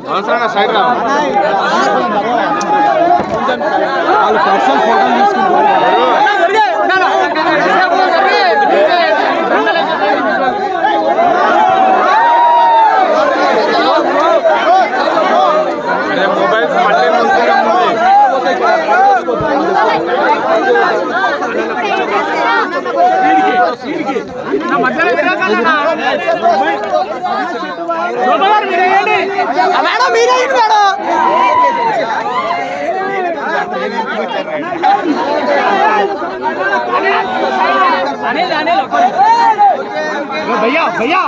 అవసరంగా సైడ్ రా వాళ్ళు పర్సనల్ ఫోటోలు తీసుకుంటారు అరే మొబైల్స్ మళ్ళీ ముందుగా మేడం మీరే మేడం భయ్యా భయ్యా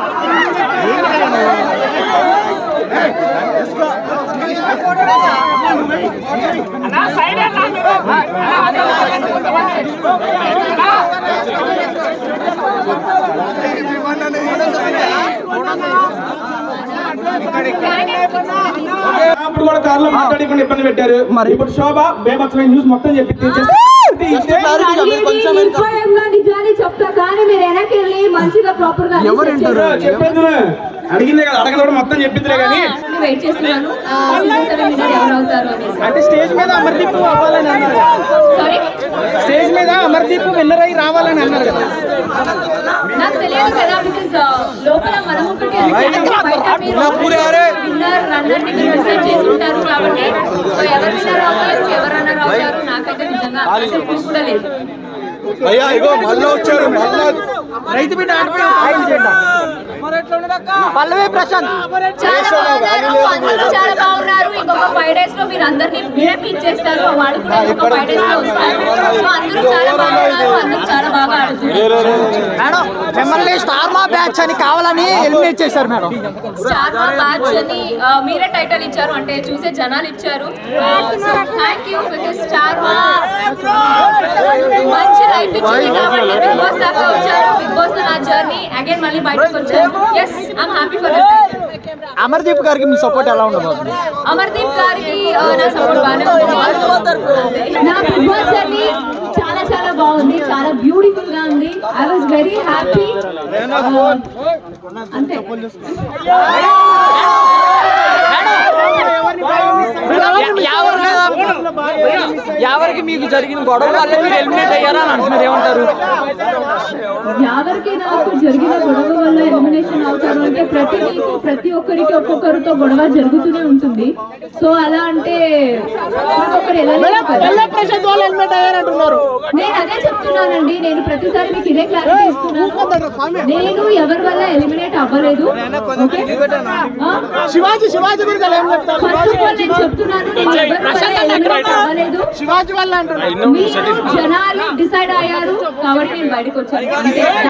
అప్పుడు కూడా కారులో మాట్లాడకుండా ఇబ్బంది పెట్టారు మరి? ఇప్పుడు శోభ బేబత్సమైన న్యూస్ మొత్తం చెప్పి Just clarity గా మీరు కొంచెం వెనక- నిర్భయంగా నిజాన్ని చెప్తా కానీ మీరు వెనక్కి వెళ్ళి మంచిగా ప్రాపర్ గా ఎవరు వింటారు? చెప్పేది అడిగిందే కదా అడగదు కూడా మొత్తం చెప్పిందిలే కానీ వెయిట్ చేస్తున్నాను సీజన్ సెవెన్ విన్నర్ ఎవరు అవుతారు అనేసి అంటే స్టేజ్ మీద అమర్దీప్ అవ్వాలని అన్నారు సారీ స్టేజ్ మీద అమర్దీప్ విన్నర్ అయి రావాలని అన్నారు కదా నాకు తెలియదు కదా బికాస్ లోపల మనం ఒకటి అనుకుంటాం, బయట మీరు విన్నర్ రన్నర్ ని మీరు డిసైడ్ చేసుకుంటారు కాబట్టి సో ఎవరు విన్నర్ అవుతారు ఎవరు రన్నర్ అవుతారు నాకైతే నిజంగా చెప్పు కూడా లేదు అయ్యా ఇగో మళ్ళీ వచ్చారు మళ్ళా రైతు బిడ్డ ఆడిపోయి ఆయన చేయండి పల్లవి ప్రశాంత్ చాలా బాగున్నారు అందరూ చాలా బాగున్నారు ఇంకొక ఫైవ్ డేస్ లో మీరు అందరినీ మీరే పిక్ చేస్తారు వాడు కూడా ఇంకొక ఫైవ్ డేస్ లో వస్తారు సో అందరూ చాలా బాగున్నారు అందరూ చాలా బాగా ఆడుతున్నారు మేడం మిమ్మల్ని స్టార్ మా బ్యాచ్ అని కావాలని ఎలిమినేట్ చేశారు మేడం స్టార్ మా బ్యాచ్ అని ఆ, మీరే టైటిల్ ఇచ్చారు అంటే చూసే జనాలు ఇచ్చారు so thank you because star Maa మంచి లైఫ్ ఇచ్చింది కాబట్టి బిగ్ బాస్ దాకా వచ్చారు బిగ్ బాస్ నా జర్నీ అగైన్ మళ్ళీ బయటకు వచ్చారు yes I'm happy for that Amardeep గారికి మీ సపోర్ట్ ఎలా ఉండబోతుంది అమర్దీప్ గారికి ఆ, నా సపోర్ట్ బాగానే ఉంది నా బిగ్ బాస్ జర్నీ చాలా చాలా బాగుంది చాలా బ్యూటిఫుల్ గా ఉంది ఐ వాజ్ వెరీ హ్యాపీ అంతే ఎవరికి మీకు జరిగిన గొడవ వల్ల మీరు ఎలిమినేట్ అయ్యారా అని అంటున్నారు ఏమంటారు ఎవరికి నాకు జరిగిన గొడవ వల్ల ఎలిమినేషన్ అవుతారు అంటే ప్రతి వీక్ ప్రతి ఒక్కరికి ఒక్కొక్కరితో గొడవ జరుగుతూనే ఉంటుంది సో అలా అంటే ఒక్కొక్కరు వెళ్ళలేరు కదా. నేను అదే చెప్తున్నానండి నేను ప్రతిసారి మీకు ఇదే క్లారిటీ ఇస్తున్నాను నేను ఎవరి వల్ల ఎలిమినేట్ అవ్వలేదు ఓకే? ఆ? శివాజీ శివాజీ గురించి ఏం చెప్తారు ఫస్ట్ ఆఫ్ ఆల్ నేను చెప్తున్నాను నేను ఎవరి వల్ల ఎలిమినేట్ అవ్వలేదు శివాజీ వల్ల అంటున్నారు మీరు జనాలు డిసైడ్ అయ్యారు కాబట్టి నేను బయటకు వచ్చాను అంతే